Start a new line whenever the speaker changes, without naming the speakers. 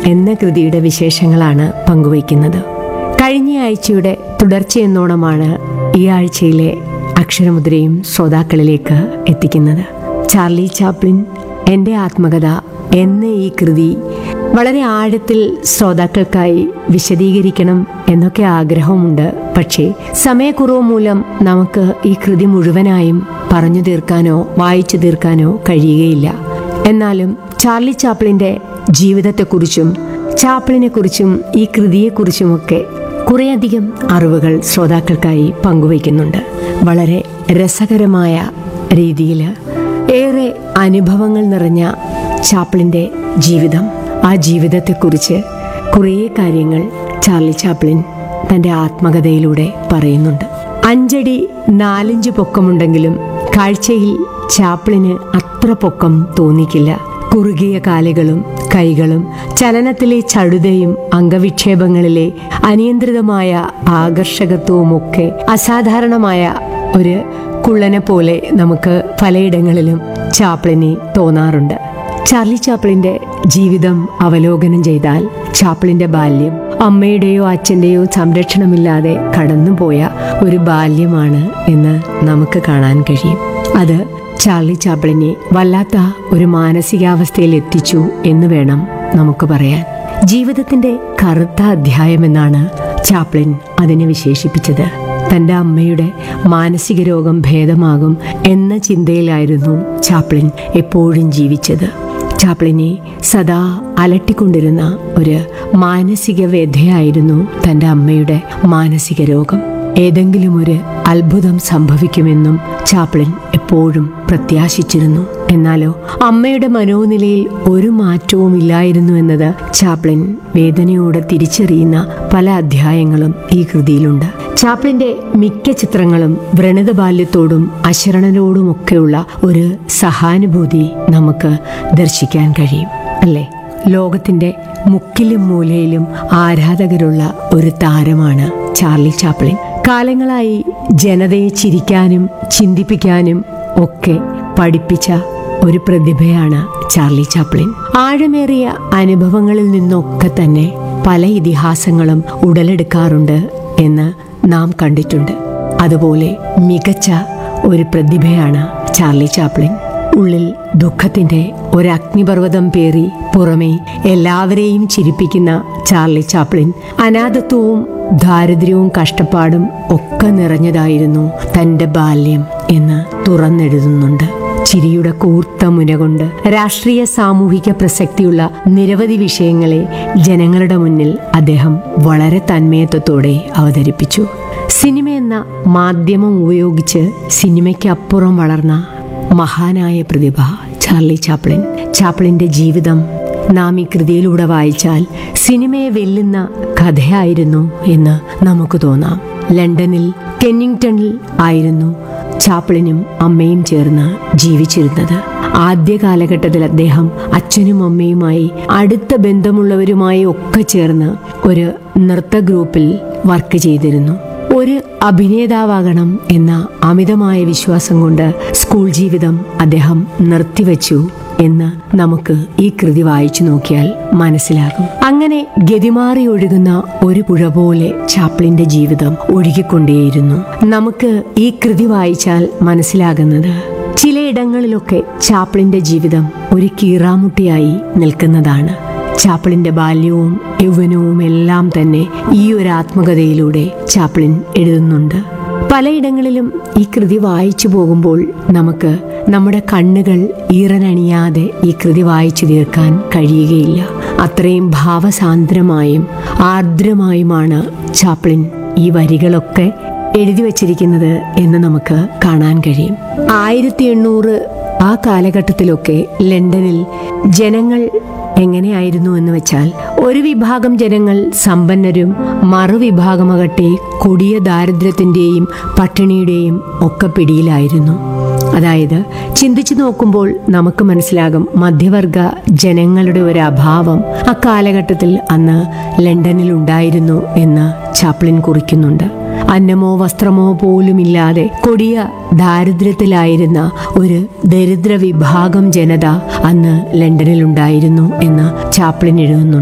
എന്ന കൃതിയുടെ വിശേഷങ്ങളാണ് പങ്കുവയ്ക്കുന്നത് കഴിഞ്ഞ ആഴ്ചയുടെ തുടർച്ചയെന്നോണമാണ് ഈ ആഴ്ചയിലെ അക്ഷരമുദ്രയും ശ്രോതാക്കളിലേക്ക് എത്തിക്കുന്നത് ചാർലി ചാപ്ലിൻ എൻ്റെ ആത്മകഥ എന്ന ഈ കൃതി വളരെ ആഴത്തിൽ ശ്രോതാക്കൾക്കായി വിശദീകരിക്കണം എന്നൊക്കെ ആഗ്രഹമുണ്ട് പക്ഷേ സമയക്കുറവ് മൂലം നമുക്ക് ഈ കൃതി മുഴുവനായും പറഞ്ഞു തീർക്കാനോ വായിച്ചു തീർക്കാനോ കഴിയുകയില്ല എന്നാലും ചാർലി ചാപ്ലിൻ്റെ ജീവിതത്തെക്കുറിച്ചും ചാപ്ലിനെക്കുറിച്ചും ഈ കൃതിയെക്കുറിച്ചുമൊക്കെ കുറേയധികം അറിവുകൾ ശ്രോതാക്കൾക്കായി പങ്കുവയ്ക്കുന്നുണ്ട് വളരെ രസകരമായ രീതിയിൽ ഏറെ അനുഭവങ്ങൾ നിറഞ്ഞ ചാപ്ലിൻ്റെ ജീവിതം ആ ജീവിതത്തെക്കുറിച്ച് കുറേ കാര്യങ്ങൾ ചാർലി ചാപ്ലിൻ തൻ്റെ ആത്മകഥയിലൂടെ പറയുന്നുണ്ട് അഞ്ചടി നാലഞ്ച് പൊക്കമുണ്ടെങ്കിലും കാഴ്ചയിൽ ചാപ്ലിന് അത്ര പൊക്കം തോന്നിക്കില്ല കുറുകിയ കാലുകളും കൈകളും ചലനത്തിലെ ചടുതയും അംഗവിക്ഷേപങ്ങളിലെ അനിയന്ത്രിതമായ ആകർഷകത്വവുമൊക്കെ അസാധാരണമായ ഒരു കുള്ളനെ പോലെ നമുക്ക് പലയിടങ്ങളിലും ചാപ്ലിനെ തോന്നാറുണ്ട് ചാർലി ചാപ്ലിന്റെ ജീവിതം അവലോകനം ചെയ്താൽ ചാപ്ലിന്റെ ബാല്യം അമ്മയുടെയോ അച്ഛന്റെയോ സംരക്ഷണമില്ലാതെ കടന്നുപോയ ഒരു ബാല്യമാണ് എന്ന് നമുക്ക് കാണാൻ കഴിയും അത് ചാർലി ചാപ്ലിനെ വല്ലാത്ത ഒരു മാനസികാവസ്ഥയിൽ എത്തിച്ചു എന്ന് വേണം നമുക്ക് പറയാൻ ജീവിതത്തിന്റെ കറുത്ത അധ്യായമെന്നാണ് ചാപ്ലിൻ അതിനെ വിശേഷിപ്പിച്ചത് തന്റെ അമ്മയുടെ മാനസിക രോഗം ഭേദമാകും എന്ന ചിന്തയിലായിരുന്നു ചാപ്ലിൻ എപ്പോഴും ജീവിച്ചത് ചാപ്ലിനെ സദാ അലട്ടിക്കൊണ്ടിരുന്ന ഒരു മാനസിക വ്യഥയായിരുന്നു തന്റെ അമ്മയുടെ മാനസിക രോഗം ഏതെങ്കിലും ഒരു അത്ഭുതം സംഭവിക്കുമെന്നും ചാപ്ലിൻ എപ്പോഴും പ്രത്യാശിച്ചിരുന്നു എന്നാലോ അമ്മയുടെ മനോനിലയിൽ ഒരു മാറ്റവും ഇല്ലായിരുന്നു എന്നത് ചാപ്ലിൻ വേദനയോടെ തിരിച്ചറിയുന്ന പല അധ്യായങ്ങളും ഈ കൃതിയിലുണ്ട് ചാപ്ലിന്റെ മിക്ക ചിത്രങ്ങളും വ്രണത ബാല്യത്തോടും അശരണരോടുമൊക്കെയുള്ള ഒരു സഹാനുഭൂതി നമുക്ക് ദർശിക്കാൻ കഴിയും അല്ലേ ലോകത്തിന്റെ മുക്കിലും മൂലയിലും ആരാധകരുള്ള ഒരു താരമാണ് ചാർലി ചാപ്ലിൻ കാലങ്ങളായി ജനതയെ ചിരിക്കാനും ചിന്തിപ്പിക്കാനും ഒക്കെ പഠിപ്പിച്ച ഒരു പ്രതിഭയാണ് ചാർലി ചാപ്ലിൻ ആഴമേറിയ അനുഭവങ്ങളിൽ നിന്നൊക്കെ തന്നെ പല ഇതിഹാസങ്ങളും ഉടലെടുക്കാറുണ്ട് എന്ന് നാം കണ്ടിട്ടുണ്ട് അതുപോലെ മികച്ച ഒരു പ്രതിഭയാണ് ചാർലി ചാപ്ലിൻ ഉള്ളിൽ ദുഃഖത്തിന്റെ ഒരു അഗ്നിപർവ്വതം പേറി പുറമേ എല്ലാവരെയും ചിരിപ്പിക്കുന്ന ചാർലി ചാപ്ലിൻ അനാഥത്വവും ദാരിദ്ര്യവും കഷ്ടപ്പാടും ഒക്കെ നിറഞ്ഞതായിരുന്നു തന്റെ ബാല്യം എന്ന് തുറന്നെഴുതുന്നുണ്ട് ചിരിയുടെ കൂർത്ത മുന കൊണ്ട് രാഷ്ട്രീയ സാമൂഹിക പ്രസക്തിയുള്ള നിരവധി വിഷയങ്ങളെ ജനങ്ങളുടെ മുന്നിൽ അദ്ദേഹം വളരെ തന്മയത്വത്തോടെ അവതരിപ്പിച്ചു സിനിമ എന്ന മാധ്യമം ഉപയോഗിച്ച് സിനിമയ്ക്ക് അപ്പുറം വളർന്ന മഹാനായ പ്രതിഭ ചാർലി ചാപ്ലിൻ ചാപ്ലിന്റെ ജീവിതം നാം ഈ കൃതിയിലൂടെ വായിച്ചാൽ സിനിമയെ വെല്ലുന്ന കഥയായിരുന്നു എന്ന് നമുക്ക് തോന്നാം ലണ്ടനിൽ കെന്നിങ്ടണിൽ ആയിരുന്നു ചാപ്ലിനും അമ്മയും ചേർന്ന് ജീവിച്ചിരുന്നത് ആദ്യ കാലഘട്ടത്തിൽ അദ്ദേഹം അച്ഛനും അമ്മയുമായി അടുത്ത ബന്ധമുള്ളവരുമായി ഒക്കെ ചേർന്ന് ഒരു നൃത്ത ഗ്രൂപ്പിൽ വർക്ക് ചെയ്തിരുന്നു ഒരു അഭിനേതാവാകണം എന്ന അമിതമായ വിശ്വാസം കൊണ്ട് സ്കൂൾ ജീവിതം അദ്ദേഹം നിർത്തിവെച്ചു എന്ന് നമുക്ക് ഈ കൃതി വായിച്ചു നോക്കിയാൽ മനസ്സിലാകും അങ്ങനെ ഗതിമാറി ഒഴുകുന്ന ഒരു പുഴ പോലെ ചാപ്ലിന്റെ ജീവിതം ഒഴുകിക്കൊണ്ടേയിരുന്നു നമുക്ക് ഈ കൃതി വായിച്ചാൽ മനസ്സിലാകുന്നത് ചിലയിടങ്ങളിലൊക്കെ ചാപ്ലിന്റെ ജീവിതം ഒരു കീറാമുട്ടിയായി നിൽക്കുന്നതാണ് ചാപ്ലിന്റെ ബാല്യവും യൗവനവും എല്ലാം തന്നെ ഈ ഒരു ആത്മകഥയിലൂടെ ചാപ്ലിൻ എഴുതുന്നുണ്ട് പലയിടങ്ങളിലും ഈ കൃതി വായിച്ചു പോകുമ്പോൾ നമുക്ക് നമ്മുടെ കണ്ണുകൾ ഈറനണിയാതെ ഈ കൃതി വായിച്ചു തീർക്കാൻ കഴിയുകയില്ല അത്രയും ഭാവസാന്ദ്രമായും ആർദ്രമായുമാണ് ചാപ്ലിൻ ഈ വരികളൊക്കെ എഴുതി വച്ചിരിക്കുന്നത് എന്ന് നമുക്ക് കാണാൻ കഴിയും ആയിരത്തി എണ്ണൂറ് ആ കാലഘട്ടത്തിലൊക്കെ ലണ്ടനിൽ ജനങ്ങൾ എങ്ങനെയായിരുന്നു എന്ന് വെച്ചാൽ ഒരു വിഭാഗം ജനങ്ങൾ സമ്പന്നരും മറുവിഭാഗമാകട്ടെ കൊടിയ ദാരിദ്ര്യത്തിന്റെയും പട്ടിണിയുടെയും ഒക്കെ പിടിയിലായിരുന്നു അതായത് ചിന്തിച്ചു നോക്കുമ്പോൾ നമുക്ക് മനസ്സിലാകും മധ്യവർഗ ജനങ്ങളുടെ ഒരു അഭാവം അക്കാലഘട്ടത്തിൽ അന്ന് ലണ്ടനിൽ ഉണ്ടായിരുന്നു എന്ന് ചാപ്ലിൻ കുറിക്കുന്നുണ്ട് അന്നമോ വസ്ത്രമോ പോലുമില്ലാതെ കൊടിയ ദാരിദ്ര്യത്തിലായിരുന്ന ഒരു ദരിദ്ര വിഭാഗം ജനത അന്ന് ലണ്ടനിൽ ഉണ്ടായിരുന്നു എന്ന് ചാപ്ലിൻ എഴുതുന്നുണ്ട്